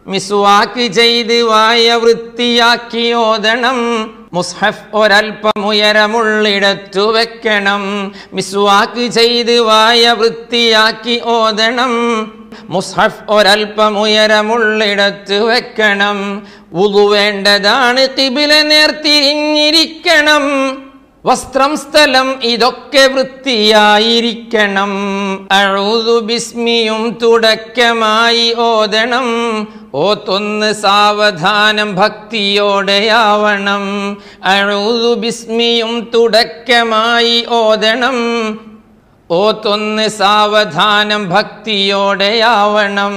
മിസ്വാക്ക് ചെയ്ത് വായ വൃത്തിയാക്കി ഓതണം മുസ്ഹഫ് ഒരൽപ്പം ഉയരമുള്ളിടത്തു വെക്കണം മിസ്വാക്ക് ചെയ്ത് വായ വൃത്തിയാക്കി ഓതണം മുസ്ഹഫ് ഒരൽപ്പം ഉയരമുള്ളിടത്ത് വെക്കണം ഉതു വേണ്ടതാണ് കിബില നേർത്തിരിഞ്ഞിരിക്കണം വസ്ത്രം സ്ഥലം ഇതൊക്കെ വൃത്തിയായിരിക്കണം അഴുതു ബിസ്മിയും തുടക്കമായി ഓതണം ഓത്തൊന്ന് സാവധാനം ഭക്തിയോടെയാവണം അഴുതു ബിസ്മിയും തുടക്കമായി ഓതണം ഓത്തൊന്ന് സാവധാനം ഭക്തിയോടെയാവണം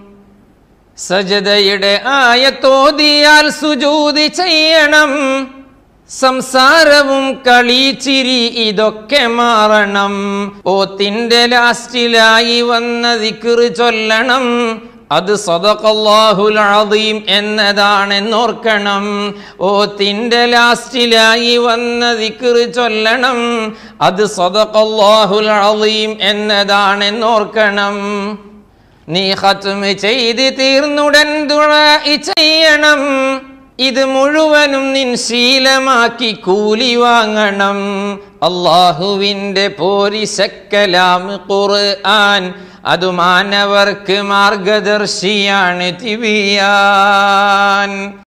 സജതയുടെ ആയത്തോതിയാൽ സുജൂതി ചെയ്യണം സംസാരവും കളീച്ചിരി ഇതൊക്കെ മാറണം ഓത്തിന്റെ ലാസ്റ്റിലായി വന്ന ദിക്റ് ചൊല്ലണം അത് സദഖല്ലാഹുൽ അദീം എന്നതാണെന്നോർക്കണം ഓത്തിന്റെ ലാസ്റ്റിലായി വന്ന ദിക്റ് ചൊല്ലണം അത് സദഖല്ലാഹുൽ അദീം എന്നതാണെന്നോർക്കണം നീ ഖത്മ് ചെയ്ത് തീർന്നുടൻ ദുആഇ ചെയ്യണം ഇത് മുഴുവനും നിൻ ശീലമാക്കി കൂലി വാങ്ങണം അള്ളാഹുവിൻ്റെ പോരിശക്കലാം ഖുർആൻ അത് മാനവർക്ക് മാർഗദർശിയാണ് തിവിയാൻ